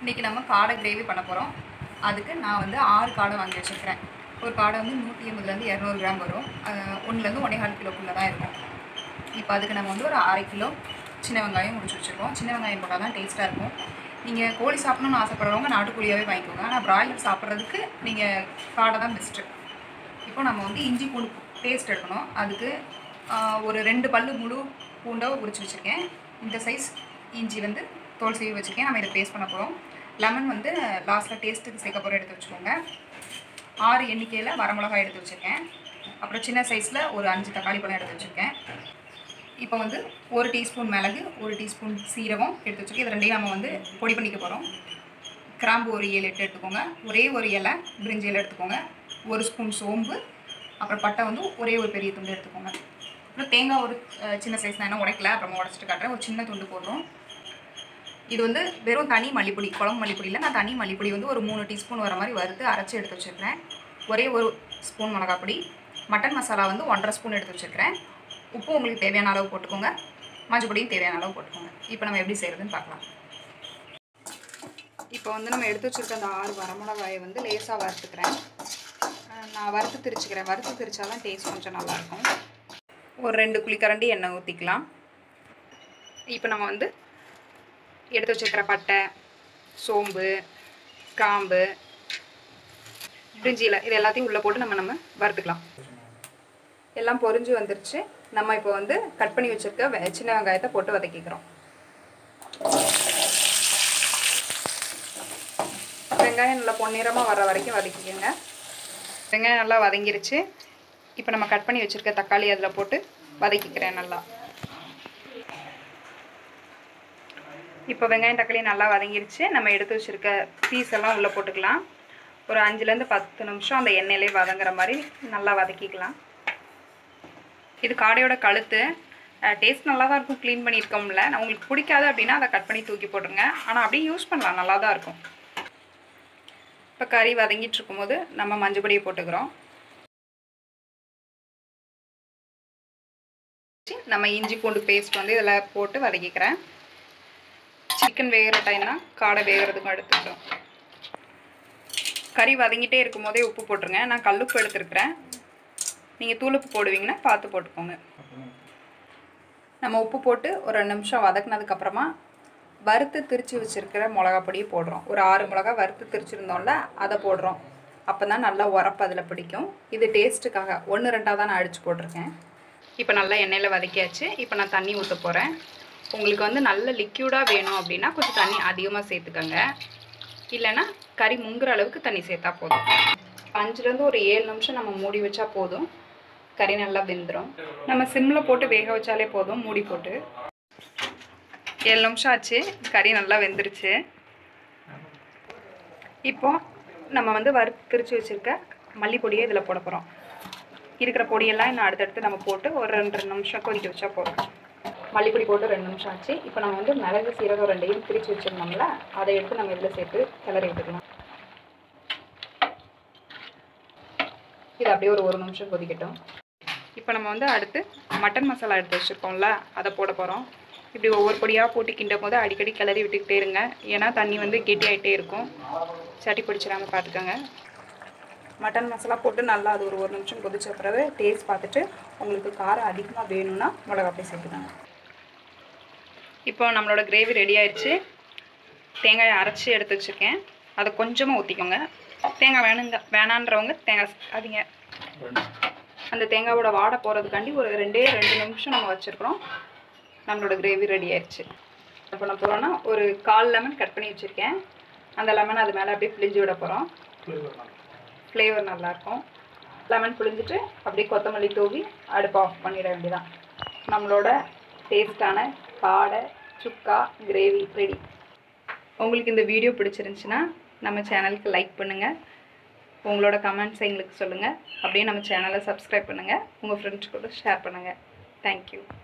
இன்றைக்கி நம்ம காடை கிரேவி பண்ண போகிறோம் அதுக்கு நான் வந்து ஆறு காடை வாங்கி வச்சுருக்கிறேன் ஒரு காடை வந்து நூற்றி எண்பதுலேருந்து இரநூறு கிராம் வரும் ஒன்றுலேருந்து ஒன்றே கால் கிலோக்குள்ளே தான் இருக்கும் இப்போ அதுக்கு நம்ம வந்து ஒரு அரை கிலோ சின்ன வெங்காயம் முடிச்சு வச்சுருக்கோம் சின்ன வெங்காயம் போட்டால் தான் டேஸ்ட்டாக இருக்கும் நீங்கள் கோழி சாப்பிடணும்னு ஆசைப்படுறவங்க நாட்டுக்கோழியாகவே வாங்கிக்கோங்க ஆனால் பிராய்லர் சாப்பிட்றதுக்கு நீங்கள் காடை தான் பெஸ்ட்டு இப்போ நம்ம வந்து இஞ்சி பூண்டு பேஸ்ட் எடுக்கணும் அதுக்கு ஆஹ், ஒரு ரெண்டு பல்லு முழு பூண்டை உரிச்சு வச்சுருக்கேன் இந்த சைஸ் இஞ்சி வந்து தோல் சீவி வச்சுருக்கேன் நம்ம இதை பேஸ்ட் பண்ண போகிறோம் லெமன் வந்து லாஸ்ட்டில் டேஸ்ட்டுக்கு சேர்க்க போகிற எடுத்து வச்சுக்கோங்க ஆறு எண்ணிக்கையில் வரமிளகாய் எடுத்து வச்சுருக்கேன் அப்புறம் சின்ன சைஸில் ஒரு அஞ்சு தக்காளி பழம் எடுத்து வச்சுருக்கேன் இப்போ வந்து ஒரு டீஸ்பூன் மிளகு ஒரு டீஸ்பூன் சீரகம் எடுத்து வச்சுருக்கேன் இது ரெண்டையும் நம்ம வந்து பொடி பண்ணிக்க போகிறோம் கிராம்பு ஒரு ஏழு எட்டு எடுத்துக்கோங்க ஒரே ஒரு இலை பிரிஞ்சி இலை எடுத்துக்கோங்க ஒரு ஸ்பூன் சோம்பு அப்புறம் பட்டை வந்து ஒரே ஒரு பெரிய துண்டு எடுத்துக்கோங்க அப்புறம் தேங்காய் ஒரு அஹ், சின்ன சைஸ் நான் இன்னும் உடைக்கல அப்புறமா உடச்சிட்டு காட்டுறேன் ஒரு சின்ன துண்டு போடுறோம் இது வந்து வெறும் தனி மல்லிப்பொடி குழம்பு மல்லிப்பொடியில் நான் தனி மல்லிப்பொடி வந்து ஒரு மூணு டீஸ்பூன் வர மாதிரி வறுத்து அரைச்சி எடுத்து வச்சுருக்கிறேன் ஒரே ஒரு ஸ்பூன் மிளகாய் பொடி மட்டன் மசாலா வந்து ஒன்றரை ஸ்பூன் எடுத்து வச்சுருக்கிறேன் உப்பு உங்களுக்கு தேவையான அளவு போட்டுக்கோங்க மஞ்சள் பொடியும் தேவையான அளவு போட்டுக்கோங்க இப்போ நம்ம எப்படி செய்கிறதுன்னு பார்க்கலாம் இப்போ வந்து நம்ம எடுத்து வச்சுருக்க அந்த ஆறு வரமிளகாயை வந்து லேசாக வறுத்துக்கிறேன் அஹ் நான் வறுத்து திரிச்சுக்கிறேன் வறுத்து திரிச்சாதான் டேஸ்ட் கொஞ்சம் நல்லாயிருக்கும் ஒரு ரெண்டு குழிக்கரண்டி எண்ணெய் ஊற்றிக்கலாம் இப்போ நம்ம வந்து எடுத்து வச்சுருக்கிற பட்டை சோம்பு கிராம்பு பிரிஞ்சியில் இது எல்லாத்தையும் உள்ளே போட்டு நம்ம நம்ம வறுத்துக்கலாம் எல்லாம் பொரிஞ்சு வந்துருச்சு நம்ம இப்போ வந்து கட் பண்ணி வச்சுருக்க வெ- சின்ன வெங்காயத்தை போட்டு வதக்கிக்கிறோம் வெங்காயம் நல்லா பொன்னிறமாக வர வரைக்கும் வதக்கிக்கோங்க வெங்காயம் நல்லா வதங்கிருச்சு இப்போ நம்ம கட் பண்ணி வச்சுருக்க தக்காளி அதில் போட்டு வதக்கிக்கிறேன் நல்லா இப்போ வெங்காயம் தக்காளி நல்லா வதங்கிருச்சு நம்ம எடுத்து வச்சுருக்க பீஸ் எல்லாம் உள்ளே போட்டுக்கலாம் ஒரு அஞ்சுலேருந்து பத்து நிமிஷம் அந்த எண்ணெயிலே வதங்குற மாதிரி நல்லா வதக்கிக்கலாம் இது காடையோட கழுத்து டேஸ்ட் நல்லா தான் இருக்கும் க்ளீன் பண்ணியிருக்கோம்ல நான் உங்களுக்கு பிடிக்காது அப்படின்னா அதை கட் பண்ணி தூக்கி போட்டுருங்க ஆனால் அப்படியே யூஸ் பண்ணலாம் நல்லா தான் இருக்கும் இப்போ கறி வதங்கிட்டு இருக்கும்போது நம்ம மஞ்சள் பொடியை போட்டுக்கிறோம் நம்ம இஞ்சி பூண்டு பேஸ்ட் வந்து இதில் போட்டு வதக்கிக்கிறேன் சிக்கன் வேகிற டைம்னா காடை வேகிறதுக்கும் எடுத்துக்கிட்டோம் கறி வதங்கிட்டே இருக்கும் போதே உப்பு போட்டுருங்க நான் கல்லுப்பு எடுத்துருக்கிறேன் நீங்கள் தூளுப்பு போடுவீங்கன்னா பார்த்து போட்டுக்கோங்க நம்ம உப்பு போட்டு ஒரு ரெண்டு நிமிஷம் வதக்குனதுக்கப்புறமா வறுத்து திரிச்சு வச்சுருக்கிற மிளகா பொடியை போடுறோம் ஒரு ஆறு மிளகா வறுத்து திரிச்சிருந்தோம்ல அதை போடுறோம் அப்போ தான் நல்லா உரப்பு அதில் பிடிக்கும் இது டேஸ்ட்டுக்காக ஒன்று ரெண்டாக தான் நான் அடித்து போட்டிருக்கேன் இப்போ நல்லா எண்ணெயில் வதக்கியாச்சு இப்போ நான் தண்ணி ஊற்ற போகிறேன் உங்களுக்கு வந்து நல்ல லிக்யூடாக வேணும் அப்படின்னா கொஞ்சம் தண்ணி அதிகமாக சேர்த்துக்கோங்க இல்லைன்னா கறி முங்குற அளவுக்கு தண்ணி சேர்த்தா போதும் அஞ்சுலேருந்து ஒரு ஏழு நிமிஷம் நம்ம மூடி வச்சா போதும் கறி நல்லா வெந்துடும் நம்ம சிம்மில் போட்டு வேக வச்சாலே போதும் மூடி போட்டு ஏழு நிமிஷம் ஆச்சு கறி நல்லா வெந்துருச்சு இப்போ நம்ம வந்து வறுத்து திரிச்சு வச்சுருக்க மல்லிப்பொடியை இதில் போட போகிறோம் இருக்கிற பொடியெல்லாம் இன்னும் அடுத்தடுத்து நம்ம போட்டு ஒரு ரெண்டு ரெண்டு நிமிஷம் கொதிக்க வச்சா போதும் மல்லிப்பொடி போட்டு ரெண்டு நிமிஷம் ஆச்சு இப்போ நம்ம வந்து மிளகு சீரகம் ரெண்டையும் பிரித்து வச்சுருந்தோம்ல அதை எடுத்து நம்ம இதில் சேர்த்து கிளறி விட்டுக்கலாம் இது அப்படியே ஒரு ஒரு நிமிஷம் கொதிக்கட்டும் இப்போ நம்ம வந்து அடுத்து மட்டன் மசாலா எடுத்து வச்சுருக்கோம்ல அதை போட போகிறோம் இப்படி ஒவ்வொரு பொடியாக போட்டு கிண்டும் போது அடிக்கடி கிளறி விட்டுக்கிட்டே இருங்க ஏன்னா தண்ணி வந்து கெட்டியாயிட்டே இருக்கும் சட்டி பிடிச்சிடாம பார்த்துக்கோங்க மட்டன் மசாலா போட்டு நல்லா அது ஒரு ஒரு நிமிஷம் கொதிச்ச பிறகு டேஸ்ட் பார்த்துட்டு உங்களுக்கு காரம் அதிகமாக வேணும்னா மிளகா அப்படியே சேர்த்துக்கோங்க இப்போ நம்மளோட கிரேவி ரெடி ஆயிடுச்சு தேங்காயை அரைச்சி எடுத்து வச்சுருக்கேன் அதை கொஞ்சமாக ஊற்றிக்கோங்க தேங்காய் வேணுங்க வேணான்றவங்க தேங்காய் அதிங்க அந்த தேங்காவோட வாடை போகிறதுக்காண்டி ஒரு ரெண்டே ரெண்டு நிமிஷம் நம்ம வச்சுருக்குறோம் நம்மளோட கிரேவி ரெடி ஆயிடுச்சு என்ன பண்ண போகிறோன்னா ஒரு கால் லெமன் கட் பண்ணி வச்சுருக்கேன் அந்த லெமன் அது மேலே அப்படியே பிழிஞ்சு விட போகிறோம் ஃப்ளேவர் நல்லாயிருக்கும் லெமன் புழிஞ்சிட்டு அப்படியே கொத்தமல்லி தூவி அடுப்பு ஆஃப் பண்ணிட வேண்டியதான் நம்மளோட டேஸ்டான காடை சுக்கா கிரேவி ரெடி உங்களுக்கு இந்த வீடியோ பிடிச்சிருந்துச்சுன்னா நம்ம சேனலுக்கு லைக் பண்ணுங்கள் உங்களோட கமெண்ட்ஸ் எங்களுக்கு சொல்லுங்கள் அப்படியே நம்ம சேனலை சப்ஸ்கிரைப் பண்ணுங்கள் உங்கள் ஃப்ரெண்ட்ஸ் கூட ஷேர் பண்ணுங்கள் தேங்க்யூ